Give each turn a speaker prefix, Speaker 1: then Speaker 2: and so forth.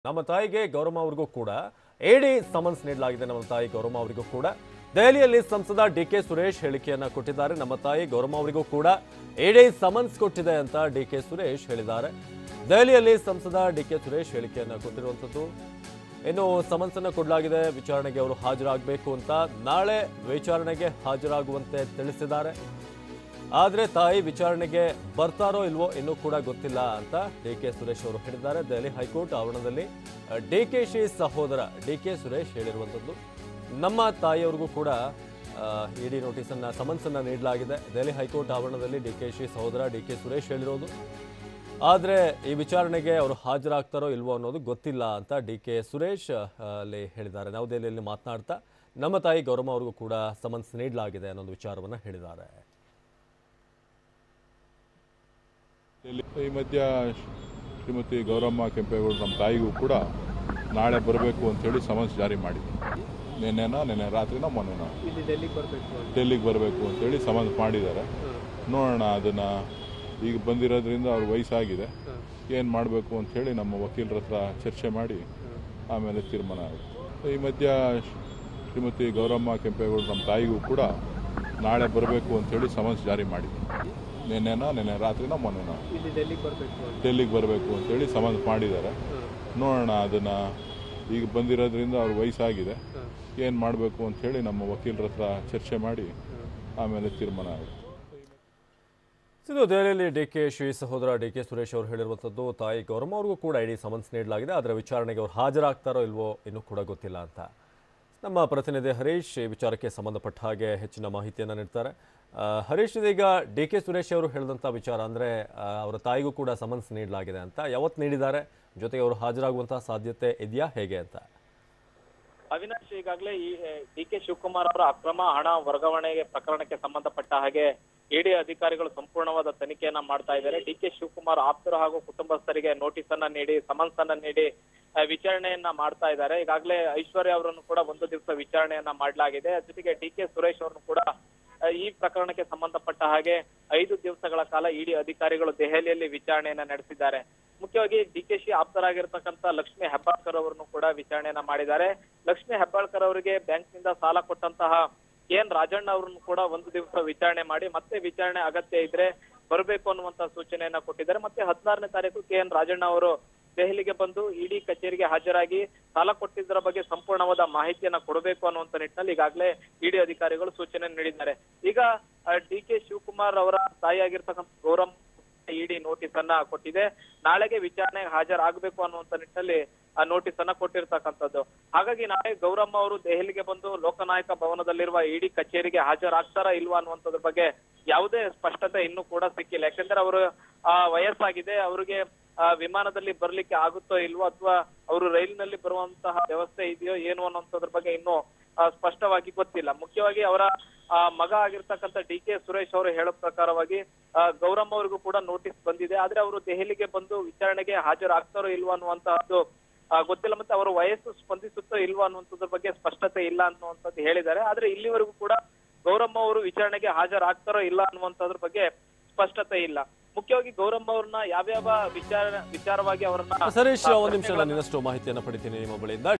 Speaker 1: ನಮ್ಮ ತಾಯಿಗೆ ಗೌರಮ್ಮ ಅವರಿಗೂ ಕೂಡ ಎಡಿ ಸಮನ್ಸ್ ನೀಡಲಾಗಿದೆ ನಮ್ಮ ತಾಯಿ ಗೌರಮ್ಮ ಅವರಿಗೂ ಕೂಡ ದೆಹಲಿಯಲ್ಲಿ ಸಂಸದ ಡಿ ಕೆ ಸುರೇಶ್ ಹೇಳಿಕೆಯನ್ನ ಕೊಟ್ಟಿದ್ದಾರೆ ನಮ್ಮ ತಾಯಿ ಗೌರಮ್ಮ ಅವರಿಗೂ ಕೂಡ ಎಡಿ ಸಮನ್ಸ್ ಕೊಟ್ಟಿದೆ ಅಂತ ಡಿ ಕೆ ಸುರೇಶ್ ಹೇಳಿದ್ದಾರೆ ದೆಹಲಿಯಲ್ಲಿ ಸಂಸದ ಡಿ ಕೆ ಸುರೇಶ್ ಹೇಳಿಕೆಯನ್ನ ಕೊಟ್ಟಿರುವಂಥದ್ದು ಇನ್ನು ಸಮನ್ಸ್ ಅನ್ನ ಕೊಡಲಾಗಿದೆ ವಿಚಾರಣೆಗೆ ಅವರು ಹಾಜರಾಗಬೇಕು ಅಂತ ನಾಳೆ ವಿಚಾರಣೆಗೆ ಹಾಜರಾಗುವಂತೆ ತಿಳಿಸಿದ್ದಾರೆ ಆದ್ರೆ ತಾಯಿ ವಿಚಾರಣೆಗೆ ಬರ್ತಾರೋ ಇಲ್ವೋ ಇನ್ನೂ ಕೂಡ ಗೊತ್ತಿಲ್ಲ ಅಂತ ಡಿ ಕೆ ಸುರೇಶ್ ಅವರು ಹೇಳಿದ್ದಾರೆ ದೆಹಲಿ ಹೈಕೋರ್ಟ್ ಆವರಣದಲ್ಲಿ ಡಿ ಕೆ ಶಿ ಸಹೋದರ ಡಿ ಕೆ ಸುರೇಶ್ ಹೇಳಿರುವಂಥದ್ದು ನಮ್ಮ ತಾಯಿಯವ್ರಿಗೂ ಕೂಡ ಇಡಿ ನೋಟಿಸ್ ಅನ್ನ ಸಮನ್ಸ್ ಅನ್ನ ನೀಡಲಾಗಿದೆ ದೆಹಲಿ ಹೈಕೋರ್ಟ್ ಆವರಣದಲ್ಲಿ ಡಿ ಕೆ ಶಿ ಸಹೋದರ ಡಿ ಕೆ ಸುರೇಶ್ ಹೇಳಿರೋದು ಆದರೆ ಈ ವಿಚಾರಣೆಗೆ ಅವರು ಹಾಜರಾಗ್ತಾರೋ ಇಲ್ವೋ ಅನ್ನೋದು ಗೊತ್ತಿಲ್ಲ ಅಂತ ಡಿ ಕೆ ಸುರೇಶ್ ಆ, ಅಲ್ಲಿ ಹೇಳಿದ್ದಾರೆ ನವದೆಹಲಿಯಲ್ಲಿ ಮಾತನಾಡ್ತಾ ನಮ್ಮ ತಾಯಿ ಗೌರಮ್ಮ ಅವ್ರಿಗೂ ಕೂಡ ಸಮನ್ಸ್ ನೀಡಲಾಗಿದೆ ಅನ್ನೋದು ವಿಚಾರವನ್ನು ಹೇಳಿದ್ದಾರೆ
Speaker 2: ಇಲ್ಲಿ ಈ ಮಧ್ಯ ಶ್ರೀಮತಿ ಗೌರಮ್ಮ ಕೆಂಪೇಗೌಡ ನಮ್ಮ ತಾಯಿಗೂ ಕೂಡ ನಾಳೆ ಬರಬೇಕು ಅಂತೇಳಿ ಸಮನ್ಸ್ ಜಾರಿ ಮಾಡಿದ್ವಿ ನಿನ್ನೆನ ನಿನ್ನೆ ರಾತ್ರಿನ ಮೊನ್ನೆನ
Speaker 3: ಇಲ್ಲಿ ಡೆಲ್ಲಿಗೆ ಬರಬೇಕು ಅಂತ
Speaker 2: ಡೆಲ್ಲಿಗೆ ಬರಬೇಕು ಅಂತೇಳಿ ಸಮನ್ಸ್ ಮಾಡಿದ್ದಾರೆ ನೋಡೋಣ ಅದನ್ನು ಈಗ ಬಂದಿರೋದ್ರಿಂದ ಅವ್ರ ವಯಸ್ಸಾಗಿದೆ ಏನು ಮಾಡಬೇಕು ಅಂಥೇಳಿ ನಮ್ಮ ವಕೀಲರ ಹತ್ರ ಚರ್ಚೆ ಮಾಡಿ ಆಮೇಲೆ ತೀರ್ಮಾನ ಆಗುತ್ತೆ ಈ ಮಧ್ಯ ಶ್ರೀಮತಿ ಗೌರಮ್ಮ ಕೆಂಪೇಗೌಡ ನಮ್ಮ ತಾಯಿಗೂ ಕೂಡ ನಾಳೆ ಬರಬೇಕು ಅಂತೇಳಿ ಸಮನ್ಸ್ ಜಾರಿ ಮಾಡಿದ್ವಿ ನಿನ್ನೆನ ನಿನ್ನೆ ರಾತ್ರಿನ ಮೊನ್ನೆನ
Speaker 3: ಇಲ್ಲಿ ಡೆಲ್ಲಿಗೆ ಬರಬೇಕು ಅಂತ
Speaker 2: ಡೆಲ್ಲಿಗೆ ಬರಬೇಕು ಅಂತೇಳಿ ಸಮನ್ಸ್ ಮಾಡಿದ್ದಾರೆ ನೋಡೋಣ ಅದನ್ನು ಈಗ ಬಂದಿರೋದ್ರಿಂದ ಅವ್ರ ವಯಸ್ಸಾಗಿದೆ ಏನು ಮಾಡಬೇಕು ಅಂಥೇಳಿ ನಮ್ಮ ವಕೀಲರ ಹತ್ರ ಚರ್ಚೆ ಮಾಡಿ ಆಮೇಲೆ ತೀರ್ಮಾನ ಆಗುತ್ತೆ
Speaker 1: ಇದು ದೆಹಲಿಯಲ್ಲಿ ಡಿ ಕೆ ಶ್ರೀ ಸಹೋದರ ಡಿ ಕೆ ಸುರೇಶ್ ಅವರು ಹೇಳಿರುವಂಥದ್ದು ತಾಯಿ ಗೌರಮ್ಮ ಅವ್ರಿಗೂ ಕೂಡ ಇಡೀ ಸಮನ್ಸ್ ನೀಡಲಾಗಿದೆ ಆದರೆ ವಿಚಾರಣೆಗೆ ಅವ್ರು ಹಾಜರಾಗ್ತಾರೋ ಇಲ್ವೋ ಇನ್ನೂ ಕೂಡ ಗೊತ್ತಿಲ್ಲ ಅಂತ ನಮ್ಮ ಪ್ರತಿನಿಧಿ ಹರೀಶ್ ಈ ವಿಚಾರಕ್ಕೆ ಸಂಬಂಧಪಟ್ಟ ಹಾಗೆ ಹೆಚ್ಚಿನ ಮಾಹಿತಿಯನ್ನು ನೀಡ್ತಾರೆ ಆ, ಹರೀಶ್ ಇದೀಗ ಡಿ ಕೆ ಸುರೇಶ್ ಅವರು ಹೇಳಿದಂಥ ವಿಚಾರ ಅಂದರೆ ಅವರ ತಾಯಿಗೂ ಕೂಡ ಸಮನ್ಸ್ ನೀಡಲಾಗಿದೆ ಅಂತ ಯಾವತ್ತು ನೀಡಿದ್ದಾರೆ ಜೊತೆಗೆ ಅವರು ಹಾಜರಾಗುವಂತಹ ಸಾಧ್ಯತೆ ಇದೆಯಾ ಹೇಗೆ ಅಂತ
Speaker 4: ಅವಿನಾಶ್ ಈಗಾಗಲೇ ಈ ಡಿ ಕೆ ಶಿವಕುಮಾರ್ ಅವರ ಅಕ್ರಮ ಹಣ ವರ್ಗಾವಣೆಗೆ ಪ್ರಕರಣಕ್ಕೆ ಸಂಬಂಧಪಟ್ಟ ಹಾಗೆ ಇಡಿ ಅಧಿಕಾರಿಗಳು ಸಂಪೂರ್ಣವಾದ ತನಿಖೆಯನ್ನ ಮಾಡ್ತಾ ಇದ್ದಾರೆ ಡಿ ಕೆ ಶಿವಕುಮಾರ್ ಆಪ್ತರು ಹಾಗೂ ಕುಟುಂಬಸ್ಥರಿಗೆ ನೋಟಿಸ್ ಅನ್ನ ನೀಡಿ ಸಮನ್ಸ್ ಅನ್ನ ನೀಡಿ ಆ, ವಿಚಾರಣೆಯನ್ನ ಮಾಡ್ತಾ ಇದ್ದಾರೆ ಈಗಾಗಲೇ ಐಶ್ವರ್ಯ ಅವರನ್ನು ಕೂಡ ಒಂದು ದಿವಸ ವಿಚಾರಣೆಯನ್ನ ಮಾಡಲಾಗಿದೆ ಜೊತೆಗೆ ಡಿ ಕೆ ಸುರೇಶ್ ಅವರನ್ನು ಕೂಡ ಆ, ಈ ಪ್ರಕರಣಕ್ಕೆ ಸಂಬಂಧಪಟ್ಟ ಹಾಗೆ ಐದು ದಿವಸಗಳ ಕಾಲ ಇಡಿ ಅಧಿಕಾರಿಗಳು ದೆಹಲಿಯಲ್ಲಿ ವಿಚಾರಣೆಯನ್ನ ನಡೆಸಿದ್ದಾರೆ ಮುಖ್ಯವಾಗಿ ಡಿ ಕೆ ಶಿ ಆಪ್ತರಾಗಿರ್ತಕ್ಕಂಥ ಲಕ್ಷ್ಮಿ ಹೆಬ್ಬಾಳ್ಕರ್ ಅವರನ್ನು ಕೂಡ ವಿಚಾರಣೆಯನ್ನ ಮಾಡಿದ್ದಾರೆ ಲಕ್ಷ್ಮಿ ಹೆಬ್ಬಾಳ್ಕರ್ ಅವರಿಗೆ ಬ್ಯಾಂಕ್ನಿಂದ ಸಾಲ ಕೊಟ್ಟಂತಹ ಕೆ ಎನ್ ರಾಜಣ್ಣ ಅವರನ್ನು ಕೂಡ ಒಂದು ದಿವಸ ವಿಚಾರಣೆ ಮಾಡಿ ಮತ್ತೆ ವಿಚಾರಣೆ ಅಗತ್ಯ ಇದ್ರೆ ಬರಬೇಕು ಅನ್ನುವಂತ ಸೂಚನೆಯನ್ನ ಕೊಟ್ಟಿದ್ದಾರೆ ಮತ್ತೆ ಹದಿನಾರನೇ ತಾರೀಕು ಕೆ ಎನ್ ರಾಜಣ್ಣ ಅವರು ದೆಹಲಿಗೆ ಬಂದು ಇಡಿ ಕಚೇರಿಗೆ ಹಾಜರಾಗಿ ಸಾಲ ಕೊಟ್ಟಿದ್ದರ ಬಗ್ಗೆ ಸಂಪೂರ್ಣವಾದ ಮಾಹಿತಿಯನ್ನ ಕೊಡಬೇಕು ಅನ್ನುವಂತ ನಿಟ್ಟಿನಲ್ಲಿ ಈಗಾಗಲೇ ಇಡಿ ಅಧಿಕಾರಿಗಳು ಸೂಚನೆ ನೀಡಿದ್ದಾರೆ ಈಗ ಡಿ ಕೆ ಶಿವಕುಮಾರ್ ಅವರ ತಾಯಿಯಾಗಿರ್ತಕ್ಕಂಥ ಗೌರಮ್ ಇಡಿ ನೋಟಿಸ್ ಅನ್ನ ಕೊಟ್ಟಿದೆ ನಾಳೆಗೆ ವಿಚಾರಣೆಗೆ ಹಾಜರಾಗಬೇಕು ಅನ್ನುವಂತ ನಿಟ್ಟಿನಲ್ಲಿ ಆ ನೋಟಿಸ್ ಅನ್ನ ಕೊಟ್ಟಿರ್ತಕ್ಕಂಥದ್ದು ಹಾಗಾಗಿ ನಾಳೆ ಗೌರಮ್ಮ ಅವರು ದೆಹಲಿಗೆ ಬಂದು ಲೋಕನಾಯಕ ಭವನದಲ್ಲಿರುವ ಇಡಿ ಕಚೇರಿಗೆ ಹಾಜರಾಗ್ತಾರಾ ಇಲ್ವಾ ಅನ್ನುವಂಥದ್ರ ಬಗ್ಗೆ ಯಾವುದೇ ಸ್ಪಷ್ಟತೆ ಇನ್ನೂ ಕೂಡ ಸಿಕ್ಕಿಲ್ಲ ಯಾಕಂದ್ರೆ ಅವರು ಆ ವಯಸ್ಸಾಗಿದೆ ಅವರಿಗೆ ಆ ವಿಮಾನದಲ್ಲಿ ಬರ್ಲಿಕ್ಕೆ ಆಗುತ್ತೋ ಇಲ್ವೋ ಅಥವಾ ಅವರು ರೈಲಿನಲ್ಲಿ ಬರುವಂತಹ ವ್ಯವಸ್ಥೆ ಇದೆಯೋ ಏನು ಅನ್ನುವಂಥದ್ರ ಬಗ್ಗೆ ಇನ್ನೂ ಆ, ಸ್ಪಷ್ಟವಾಗಿ ಗೊತ್ತಿಲ್ಲ ಮುಖ್ಯವಾಗಿ ಅವರ ಆ, ಮಗ ಆಗಿರ್ತಕ್ಕಂಥ ಡಿ ಕೆ ಸುರೇಶ್ ಅವರು ಹೇಳೋ ಪ್ರಕಾರವಾಗಿ ಆ, ಗೌರಮ್ಮ ಅವರಿಗೂ ಕೂಡ ನೋಟಿಸ್ ಬಂದಿದೆ ಆದ್ರೆ ಅವರು ದೆಹಲಿಗೆ ಬಂದು ವಿಚಾರಣೆಗೆ ಹಾಜರಾಗ್ತಾರೋ ಇಲ್ವೋ ಅನ್ನುವಂತಹದ್ದು ಆ, ಗೊತ್ತಿಲ್ಲ ಮತ್ತೆ ಅವರ ವಯಸ್ಸು ಸ್ಪಂದಿಸುತ್ತೋ ಇಲ್ವೋ ಅನ್ನುವಂಥದ್ರ ಬಗ್ಗೆ ಸ್ಪಷ್ಟತೆ ಇಲ್ಲ ಅನ್ನುವಂಥದ್ದು ಹೇಳಿದ್ದಾರೆ ಆದ್ರೆ ಇಲ್ಲಿವರೆಗೂ ಕೂಡ ಗೌರಮ್ಮ ಅವರು ವಿಚಾರಣೆಗೆ ಹಾಜರಾಗ್ತಾರೋ ಇಲ್ಲ ಅನ್ನುವಂಥದ್ರ ಬಗ್ಗೆ ಸ್ಪಷ್ಟತೆ ಇಲ್ಲ ಮುಖ್ಯವಾಗಿ ಗೌರಮ್ಮ ಅವ್ರನ್ನ ಯಾವ್ಯಾವ ವಿಚಾರ ವಿಚಾರವಾಗಿ ಅವರನ್ನ
Speaker 1: ಸರೀಶ್ ಒಂದು ನಿಮಿಷ ನಾನು ಇನ್ನಷ್ಟು ಮಾಹಿತಿಯನ್ನು ಪಡಿತೀನಿ ನಿಮ್ಮ ಬಳಿಯಿಂದ